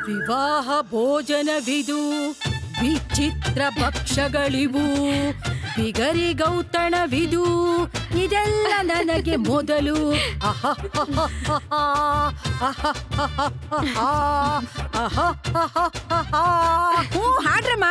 ವಿವಾಹ ಭೋಜನವಿದು ವಿಚಿತ್ರ ಭಕ್ಷಗಳಿವು ಬಿಗರಿ ಗೌತಣವಿದು ಇದೆಲ್ಲ ನನಗೆ ಮೊದಲು ಹ್ಞೂ ಹಾಡ್ರಮ್ಮ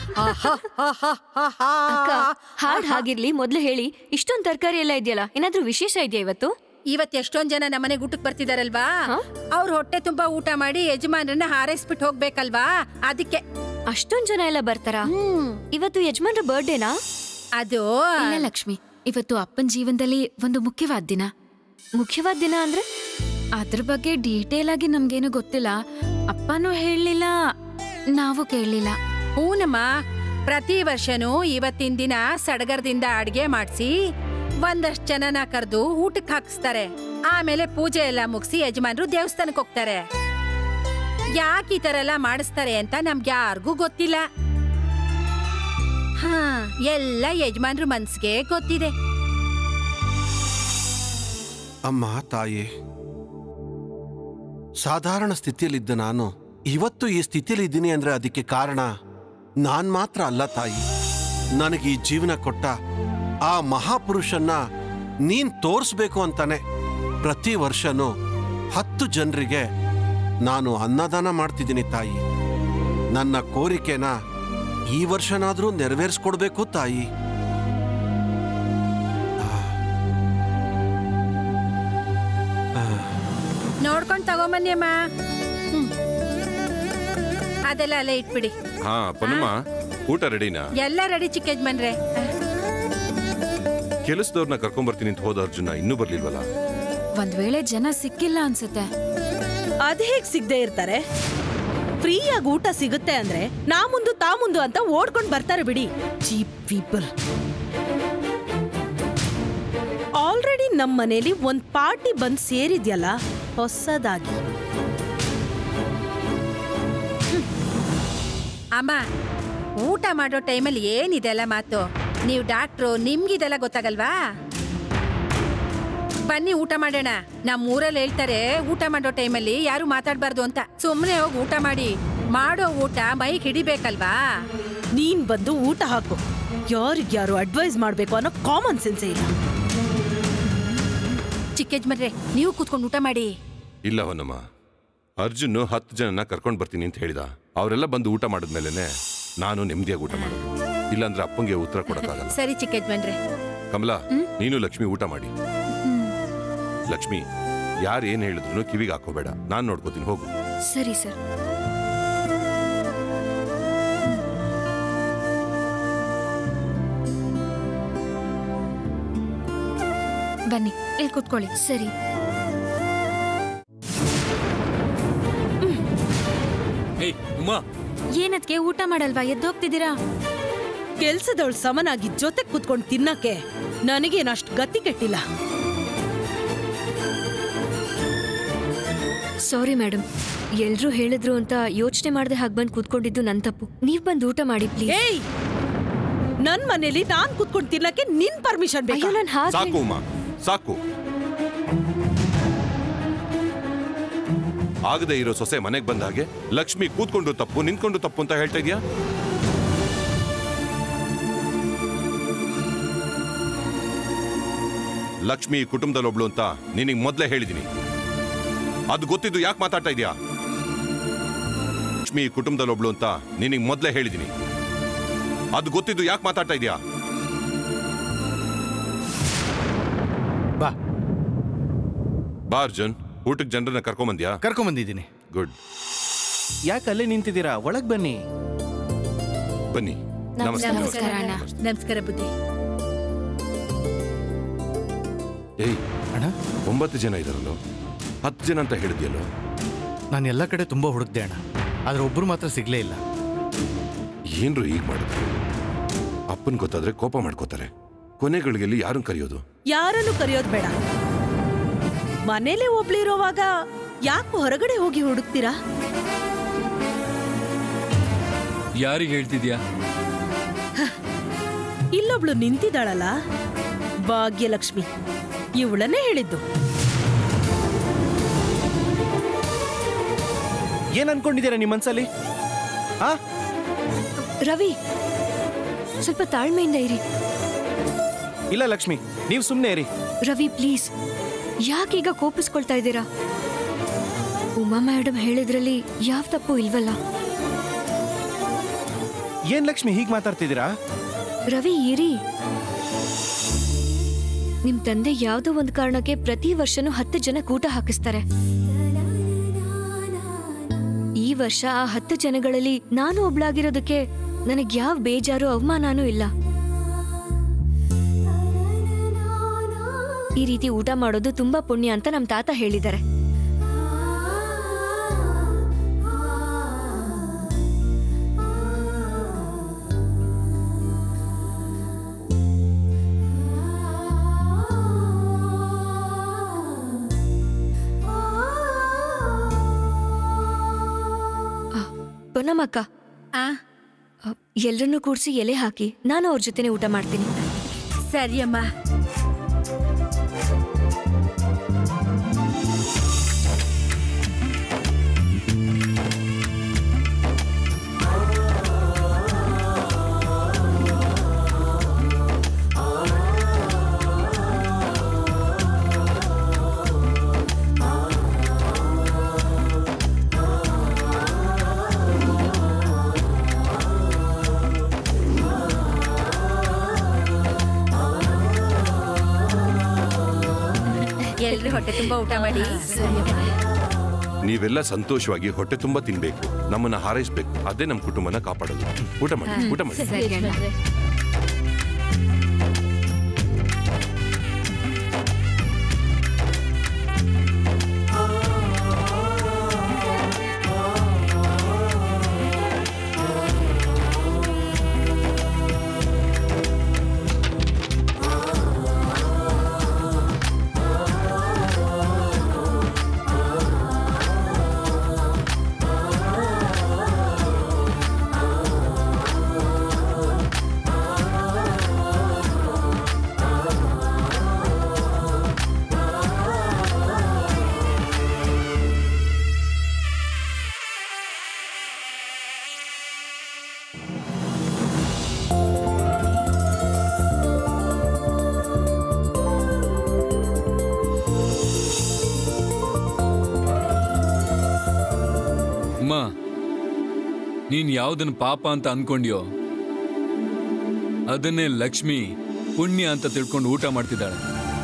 ಅಕ್ಕ ಹಾಡ್ ಹಾಗಿರ್ಲಿ ಮೊದ್ಲು ಹೇಳಿ ಇಷ್ಟೊಂದ್ ತರಕಾರಿ ಎಲ್ಲ ಇದೆಯಲ್ಲ ಏನಾದ್ರೂ ವಿಶೇಷ ಇದೆಯಾ ಇವತ್ತು ಇವತ್ ಎಷ್ಟೊಂದ್ ಜನ ನಮ್ಮನೆಗೆ ಊಟಕ್ಕೆ ಬರ್ತಿದಾರಲ್ವಾ ಹಾ? ಅವ್ರ ಹೊಟ್ಟೆ ತುಂಬಾ ಊಟ ಮಾಡಿ ಯಜಮಾನ್ರನ್ನ ಹಾರೈಸ್ಬಿಟ್ಟು ಹೋಗ್ಬೇಕಲ್ವಾ ಅದಕ್ಕೆ ಅಷ್ಟೊಂದ್ ಜನ ಎಲ್ಲ ಬರ್ತಾರಾ ಹ್ಮ್ ಇವತ್ತು ಯಜಮಾನ್ರ ಬರ್ಡೇನಾ ಅದು ಇಲ್ಲ ಲಕ್ಷ್ಮಿ ಇವತ್ತು ಅಪ್ಪನ ಜೀವನದಲ್ಲಿ ಒಂದು ಮುಖ್ಯವಾದ ದಿನ ಮುಖ್ಯವಾದ ದಿನ ಅಂದ್ರೆ ಅದ್ರ ಬಗ್ಗೆ ಡೀಟೇಲ್ ಆಗಿ ನಮ್ಗೇನು ಗೊತ್ತಿಲ್ಲ ಅಪ್ಪನೂ ಹೇಳಲಿಲ್ಲ ನಾವು ಕೇಳಲಿಲ್ಲ ಹೂನಮ್ಮ ಪ್ರತಿ ವರ್ಷನೂ ಇವತ್ತಿನ ದಿನ ಸಡಗರದಿಂದ ಅಡ್ಗೆ ಮಾಡಿಸಿ ಒಂದಷ್ಟು ಜನನ ಕರೆದು ಊಟಕ್ಕೆ ಹಾಕಿಸ್ತಾರೆ ಆಮೇಲೆ ಪೂಜೆ ಎಲ್ಲ ಮುಗಿಸಿ ಯಜಮಾನ್ರು ದೇವಸ್ಥಾನಕ್ಕೆ ಹೋಗ್ತಾರೆ ಯಾಕೆ ಈ ತರ ಎಲ್ಲ ಮಾಡಿಸ್ತಾರೆ ಅಂತ ನಮ್ಗೆ ಯಾರಿಗೂ ಗೊತ್ತಿಲ್ಲ ಹಾ ಎಲ್ಲ ಯಜಮಾನ್ರು ಮನ್ಸಿಗೆ ಗೊತ್ತಿದೆ ಅಮ್ಮ ತಾಯಿ ಸಾಧಾರಣ ಸ್ಥಿತಿಯಲ್ಲಿದ್ದ ನಾನು ಇವತ್ತು ಈ ಸ್ಥಿತಿಯಲ್ಲಿ ಇದ್ದೀನಿ ಅಂದ್ರೆ ಅದಕ್ಕೆ ಕಾರಣ ನಾನ್ ಮಾತ್ರ ಅಲ್ಲ ತಾಯಿ ನನಗೆ ಈ ಜೀವನ ಕೊಟ್ಟ ಆ ಮಹಾಪುರುಷನ್ನ ನೀನ್ ತೋರಿಸ್ಬೇಕು ಅಂತಾನೆ ಪ್ರತಿ ವರ್ಷನೂ ಹತ್ತು ಜನರಿಗೆ ನಾನು ಅನ್ನದಾನ ಮಾಡ್ತಿದ್ದೀನಿ ತಾಯಿ ನನ್ನ ಕೋರಿಕೆನ ಈ ವರ್ಷನಾದ್ರೂ ನೆರವೇರಿಸ್ಕೊಡ್ಬೇಕು ತಾಯಿ ನೋಡ್ಕೊಂಡ್ ತಗೊಂಬನ್ನಿ ಅಮ್ಮ ಹ್ಮ್. ಅದೆಲ್ಲ ಅಲ್ಲೇ ಇಟ್ಬಿಡಿ ಹಾ ಪೊನ್ನಮ್ಮ ಊಟ ರೆಡಿನಾ ಎಲ್ಲ ರೆಡಿ ಚಿಕ್ಕ ಯಜಮಾನ್ರೆ ಕೆಲಸದವ್ರನ್ನ ಕರ್ಕೊಂಬರ್ತೀನಿ ಅಂತ ಹೋದ ಅರ್ಜುನ ಇನ್ನೂ ಬರ್ಲಿಲ್ವಲ್ಲ ಒಂದ್ ವೇಳೆ ಜನ ಸಿಕ್ಕಿಲ್ಲ ಅನ್ಸುತ್ತೆ ಅದ್ ಹೇಗ್ ಸಿಗದೆ ಇರ್ತಾರೆ ಫ್ರೀಯಾಗಿ ಊಟ ಸಿಗುತ್ತೆ ಅಂದ್ರೆ ನಾ ಮುಂದು ತಾ ಮುಂದು ಅಂತ ಓಡ್ಕೊಂಡ್ ಬರ್ತಾರೆ ಬಿಡಿ ಚೀಪ್ ಪೀಪಲ್ ಆಲ್ರೆಡಿ ನಮ್ ಮನೇಲಿ ಒಂದ್ ಪಾರ್ಟಿ ಬಂದ್ ಸೇರಿದ್ಯಲ್ಲ ಹೊಸದಾಗಿ ಅಮ್ಮ ಊಟ ಮಾಡೋ ಟೈಮಲ್ಲಿ ಏನಿದೆಲ್ಲ ಮಾತು ನೀವು ಡಾಕ್ಟ್ರು ನಿಮ್ಗಿದೆಲ್ಲ ಗೊತ್ತಾಗಲ್ವಾ ಬನ್ನಿ ಊಟ ಮಾಡೋಣ ನಮ್ಮ ಊರಲ್ಲಿ ಹೇಳ್ತಾರೆ ಊಟ ಮಾಡೋ ಟೈಮಲ್ಲಿ ಯಾರು ಮಾತಾಡ್ಬಾರ್ದು ಅಂತ ಸುಮ್ಮನೆ ಹೋಗಿ ಊಟ ಮಾಡಿ ಮಾಡೋ ಊಟ ಮೈಗೆ ಹಿಡಿಬೇಕಲ್ವಾ ನೀನ್ ಬಂದು ಊಟ ಹಾಕು ಯಾರಿಗ್ಯಾರು ಅಡ್ವೈಸ್ ಮಾಡ್ಬೇಕು ಅನ್ನೋ ಕಾಮನ್ ಸೆನ್ಸೇ ಇಲ್ಲ ಚಿಕ್ಕ ಯಜಮಾನ್ರೆ ನೀವು ಕೂತ್ಕೊಂಡು ಊಟ ಮಾಡಿ ಇಲ್ಲ ಹೊನ್ನಮ್ಮ ಅರ್ಜುನ್ ಹತ್ತು ಜನನ ಕರ್ಕೊಂಡ್ ಬರ್ತೀನಿ ಅಂತ ಹೇಳಿದ ಅವರೆಲ್ಲ ಬಂದು ಊಟ ಮಾಡಿದ್ಮೇಲೆನೆ ನಾನು ನೆಮ್ಮದಿಯಾಗಿ ಊಟ ಮಾಡೋದು ಇಲ್ಲಾಂದ್ರೆ ಅಪ್ಪಂಗೆ ಉತ್ತರ ಕೊಡಕ್ಕಾಗಲ್ಲ ಸರಿ ಚಿಕ್ಕ ಯಜಮಾನ್ರೆ ಕಮಲಾ ನೀನು ಲಕ್ಷ್ಮಿ ಊಟ ಮಾಡಿ ಲಕ್ಷ್ಮಿ ಯಾರು ಏನ್ ಹೇಳಿದ್ರು ಕಿವಿಗೆ ಹಾಕೋಬೇಡ ನಾನ್ ನೋಡ್ಕೋತೀನಿ ಹೋಗು ಸರಿ ಸರ್ ಬನ್ನಿ ಇಲ್ಲಿ ಕೂತ್ಕೊಳ್ಳಿ ಸರಿ ಏಯ್ ಉಮಾ ಏನದ್ಕೆ ಊಟ ಮಾಡಲ್ವಾ ಎದ್ದೋಗ್ತಿದ್ದೀರಾ ಕೆಲ್ಸದವಳು ಸಮನಾಗಿ ಜೊತೆ ಕುತ್ಕೊಂಡ್ ತಿನ್ನಕ್ಕೆ ನನಗೇನಷ್ಟ್ ಗತಿ ಕೆಟ್ಟಿಲ್ಲ ಸಾರಿ ಮೇಡಮ್ ಎಲ್ರೂ ಹೇಳಿದ್ರು ಅಂತ ಯೋಚನೆ ಮಾಡದೆ ಹಾಗೆ ಬಂದು ಕೂತ್ಕೊಂಡಿದ್ದು ನನ್ ತಪ್ಪು ನೀವ್ ಬಂದು ಊಟ ಮಾಡಿ ಪ್ಲೀಸ್ ಏಯ್ ನನ್ ಮನೇಲಿ ನಾನ್ ಕುತ್ಕೊಂಡ್ ತಿನ್ನಕ್ಕೆ ನಿನ್ ಪರ್ಮಿಷನ್ ಅಯ್ಯೋ ಬೇಕು ನಾನು ಹಾಗೆ ಸಾಕು ಉಮಾ ಸಾಕು ಆಗದೆ ಇರೋ ಸೊಸೆ ಮನೆಗ್ ಬಂದ ಹಾಗೆ ಲಕ್ಷ್ಮಿ ಕೂತ್ಕೊಂಡು ತಪ್ಪು ನಿಂತ್ಕೊಂಡು ತಪ್ಪು ಅಂತ ಹೇಳ್ತಾ ಇದೀಯಾ ಲಕ್ಷ್ಮಿ ಈ ಕುಟುಂಬದಲ್ಲೊಬ್ಳು ಅಂತ ನಿನಗೆ ಮೊದಲೇ ಹೇಳಿದ್ದೀನಿ ಅದು ಗೊತ್ತಿದ್ದು ಯಾಕೆ ಮಾತಾಡ್ತಾ ಇದೀಯಾ ಲಕ್ಷ್ಮಿ ಈ ಕುಟುಂಬದಲ್ಲೊಬ್ಳು ಅಂತ ನಿನಗೆ ಮೊದಲೇ ಹೇಳಿದ್ದೀನಿ ಅದು ಗೊತ್ತಿದ್ದು ಯಾಕೆ ಮಾತಾಡ್ತಾ ಇದೀಯಾ ಬಾ ಬಾ ಅರ್ಜುನ್ ಊಟಕ್ಕೆ ಜನರನ್ನ ಕರ್ಕೊಂಬಂದ್ಯಾ ಕರ್ಕೊಂಬಂದಿದ್ದೀನಿ ಗುಡ್ ಯಾಕೆ ಅಲ್ಲೇ ನಿಂತಿದ್ದೀರಾ ಒಳಗ್ ಬನ್ನಿ ಬನ್ನಿ ನಮಸ್ತೆ ನಮಸ್ಕಾರ ಅಣ್ಣ ನಮಸ್ಕಾರ ಬುದ್ಧಿ ಏಯ್ ಅಣ್ಣ ಒಂಬತ್ತು ಜನ ಇದಾರಲ್ಲೋ ಹತ್ತು ಜನ ಅಂತ ಹೇಳಿದ್ಯಲ್ಲೋ ನಾನು ಎಲ್ಲ ಕಡೆ ತುಂಬಾ ಹುಡುಕ್ದೆ ಅಣ್ಣ ಆದ್ರೆ ಒಬ್ರು ಮಾತ್ರ ಸಿಗ್ಲೇ ಇಲ್ಲ ಏನ್ರು ಈಗ ಮಾಡಿದ್ರು ಅಪ್ಪನ್ ಗೊತ್ತಾದ್ರೆ ಕೋಪ ಮಾಡ್ಕೋತಾರೆ ಕೊನೆಗಳಿಗೆಲ್ಲಿ ಯಾರನ್ನ ಕರೆಯೋದು ಯಾರನ್ನು ಕರೆಯೋದ್ ಬೇಡ ಮನೇಲೆ ಒಬ್ಳಿರೋವಾಗ ಯಾಕೆ ಹೊರಗಡೆ ಹೋಗಿ ಹುಡುಕ್ತೀರಾ ಯಾರಿಗೆ ಹೇಳ್ತಿದ್ಯಾ ಇಲ್ಲೊಬ್ಳು ನಿಂತಿದ್ದಾಳಲ್ಲ ಭಾಗ್ಯಲಕ್ಷ್ಮಿ ಇವಳನ್ನೇ ಹೇಳಿದ್ದು ಏನ್ ಅನ್ಕೊಂಡಿದ್ದೀರಾ ನಿಮ್ಮ ಮನ್ಸಲ್ಲಿ ಆ ರವಿ ಸ್ವಲ್ಪ ತಾಳ್ಮೆಯಿಂದ ಇರಿ ಇಲ್ಲ ಲಕ್ಷ್ಮಿ ನೀವು ಸುಮ್ಮನೆ ಇರಿ ರವಿ ಪ್ಲೀಸ್ ಯಾಕೀಗ ಕೋಪಿಸ್ಕೊಳ್ತಾ ಇದ್ದೀರಾ ಉಮಾ ಮೇಡಮ್ ಹೇಳಿದ್ರಲ್ಲಿ ಯಾವ ತಪ್ಪು ಇಲ್ವಲ್ಲ ಏನ್ ಲಕ್ಷ್ಮಿ ಹೀಗೆ ಮಾತಾಡ್ತಿದ್ದೀರಾ ರವಿ ಇರಿ ನಿಮ್ ತಂದೆ ಯಾವ್ದೋ ಒಂದು ಕಾರಣಕ್ಕೆ ಪ್ರತಿ ವರ್ಷನೂ ಹತ್ತು ಜನ ಕೂಟ ಹಾಕಿಸ್ತಾರೆ ಈ ವರ್ಷ ಆ ಹತ್ತು ಜನಗಳಲ್ಲಿ ನಾನು ಒಬ್ಳಾಗಿರೋದಕ್ಕೆ ನನಗ್ ಯಾವ ಬೇಜಾರು ಅವಮಾನನೂ ಇಲ್ಲ ಈ ರೀತಿ ಊಟ ಮಾಡೋದು ತುಂಬಾ ಪುಣ್ಯ ಅಂತ ನಮ್ ತಾತ ಹೇಳಿದ್ದಾರೆ ಪೊನ್ನಮ್ಮಕ್ಕ ಆ ಎಲ್ರನ್ನೂ ಕೂಡಿಸಿ ಎಲೆ ಹಾಕಿ ನಾನು ಅವ್ರ ಜೊತೆನೆ ಊಟ ಮಾಡ್ತೀನಿ ಸರಿಯಮ್ಮ ಎಲ್ರು ಹೊಟ್ಟೆ ತುಂಬಾ ಊಟ ಮಾಡಿ ನೀವೆಲ್ಲ ಸಂತೋಷವಾಗಿ ಹೊಟ್ಟೆ ತುಂಬಾ ತಿನ್ಬೇಕು ನಮ್ಮನ್ನ ಹಾರೈಸ್ಬೇಕು ಅದೇ ನಮ್ಮ ಕುಟುಂಬನ ಕಾಪಾಡೋದು ಊಟ ಮಾಡಿ ಊಟ ಮಾಡಿ ಸರಿ ಅಣ್ಣ ಅಮ್ಮ ನೀನ್ ಯಾವ್ದನ್ನ ಪಾಪ ಅಂತ ಅನ್ಕೊಂಡ್ಯೋ ಅದನ್ನೇ ಲಕ್ಷ್ಮಿ ಪುಣ್ಯ ಅಂತ ತಿಳ್ಕೊಂಡು ಊಟ ಮಾಡ್ತಿದ್ದಾಳೆ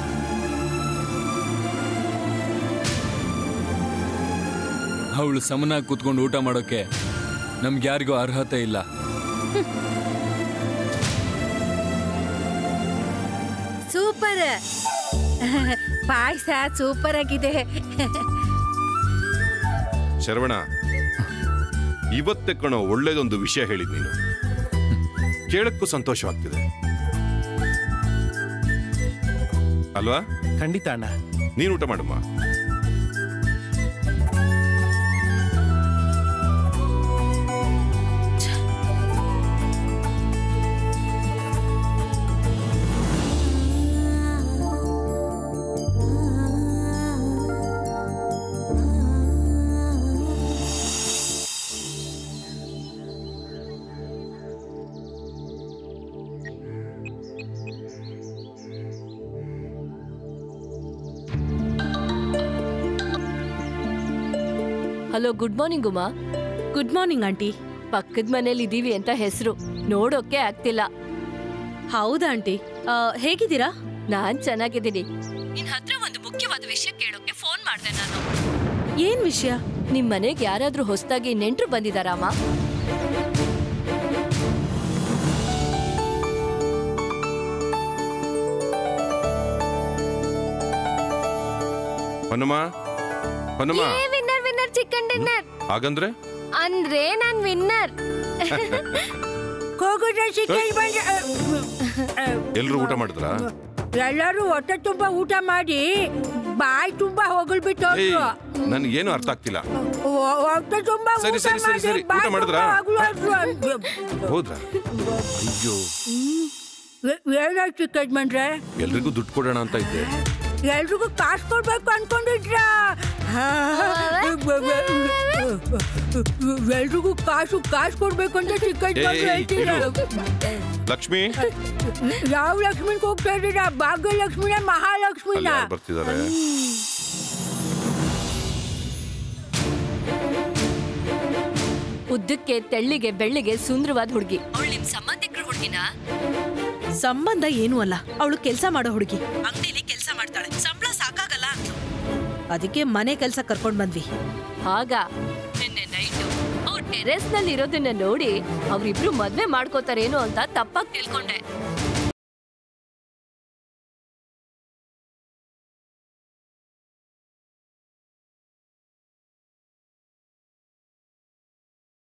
ಅವಳು ಸಮನಾಗಿ ಕೂತ್ಕೊಂಡು ಊಟ ಮಾಡೋಕೆ ನಮ್ಗೆ ಯಾರಿಗೂ ಅರ್ಹತೆ ಇಲ್ಲ ಸೂಪರ್ ಪಾಯಸ ಸೂಪರ್ ಆಗಿದೆ ಶರವಣ ಇವತ್ತೇ ಕಣೋ ಒಳ್ಳೇದೊಂದು ವಿಷಯ ಹೇಳಿದ್ ನೀನು ಕೇಳಕ್ಕೂ ಸಂತೋಷವಾಗ್ತಿದೆ ಅಲ್ವಾ ಖಂಡಿತ ಅಣ್ಣ ನೀನು ಊಟ ಮಾಡಮ್ಮ hello good morning Uma good morning aunty ಪಕ್ಕದ ಮನೇಲಿ ಇದೀವಿ ಅಂತ ಹೆಸರು ನೋಡೋಕೆ ಆಗ್ತಿಲ್ಲ ಹೌದಾ ಆಂಟಿ ಆ, ಹೇಗಿದ್ದೀರಾ ನಾನ್ ಚೆನ್ನಾಗಿದ್ದೀನಿ ನಿನ್ ಹತ್ರ ಒಂದು ಮುಖ್ಯವಾದ ವಿಷಯ ಕೇಳೋಕೆ ಫೋನ್ ಮಾಡ್ದೆ ನಾನು ಏನ್ ವಿಷಯ ನಿಮ್ ಮನೆಗೆ ಯಾರಾದ್ರೂ ಹೊಸದಾಗಿ ನೆಂಟ್ರು ಬಂದಿದಾರಾಮ Honnamma Honnamma winner winner chicken dinner ಹಾಗಂದ್ರೆ ಅಂದ್ರೆ ನಾನ್ ವಿನ್ನರ್ ಕೋಗುದ್ರ ಚಿಕನ್ ಬಂದ ಎಲ್ರು ಊಟ ಮಾಡಿದ್ರಾ ಎಲ್ಲರೂ ಹೊಟ್ಟೆ ತುಂಬಾ ಊಟ ಮಾಡಿ ಬಾಯಿ ತುಂಬಾ ಹೊಗಳ್ಬಿಟ್ಟು ಏಯ್ ಹೋದ್ರು ನನ್ಗೇನು ಅರ್ಥ ಆಗ್ತಿಲ್ಲ ಹೊ- ಹೊಟ್ಟೆ ತುಂಬಾ ಸರಿ, ಊಟ ಸರಿ, ಸರಿ, ಮಾಡಿ ಸರಿ. ಊಟ ಬಾಯಿ ಮಾಡಿದ್ರಾ? ತುಂಬಾ ಹೊಗಳ್ಬಿಟ್ರು ಅಂದ್ರು. ಹೌದ್ರಾ ಅಯ್ಯೋ ಏ- ಏನಾಯ್ತು ಚಿಕ್ಕದ್ ಮಂಡ್ರೆ ಎಲ್ರಿಗೂ ದುಡ್ಡು ಕೊಡೋಣ ಅಂತ ಇದ್ದೆ ಎಲ್ರಿಗೂ ಕಾಸು ಕೊಡ್ಬೇಕು ಅನ್ಕೊಂಡಿದ್ರ ಎಲ್ರಿಗೂ ಕಾಸು ಕಾಸು ಕೊಡ್ಬೇಕು ಅಂತ ಚಿಕ್ಕ ಏಯ್, ಲಕ್ಷ್ಮಿ ಯಾವ ಲಕ್ಷ್ಮಿಗೆ ಹೋಗ್ತಾ ಇದ್ದೀರಾ ಭಾಗ್ಯಲಕ್ಷ್ಮಿನ ಅಲ್ಲಿ ಮಹಾಲಕ್ಷ್ಮಿನ ಯಾರು ಬರ್ತಿದ್ದಾರೆ ಉದ್ದಕ್ಕೆ ತೆಳ್ಳಿಗೆ ಬೆಳ್ಳಿಗೆ ಸುಂದರವಾದ ಹುಡುಗಿ ಅವಳು ನಿಮ್ ಸಂಬಂಧಿಕರ ಹುಡುಗಿನ ಸಂಬಂಧ ಏನೂ ಅಲ್ಲ ಅವಳು ಕೆಲಸ ಮಾಡೋ ಹುಡುಗಿ ಅಂಗಡಿಲಿ ಕೆಲಸ ಮಾಡ್ತಾಳೆ ಸಂಬಳ ಸಾಕಾಗಲ್ಲ ಅಂದ್ಲು ಅದಕ್ಕೆ ಮನೆ ಕೆಲಸ ಕರ್ಕೊಂಡ್ ಬಂದ್ವಿ ಆಗ ನಿನ್ನೆ ನೈಟು ಅವ್ರು ಟೆರೆಸ್ ನಲ್ಲಿ ಇರೋದನ್ನ ನೋಡಿ ಅವ್ರಿಬ್ರು ಮದ್ವೆ ಮಾಡ್ಕೋತಾರೇನೋ ಅಂತ ತಪ್ಪಾಗಿ ತಿಳ್ಕೊಂಡೆ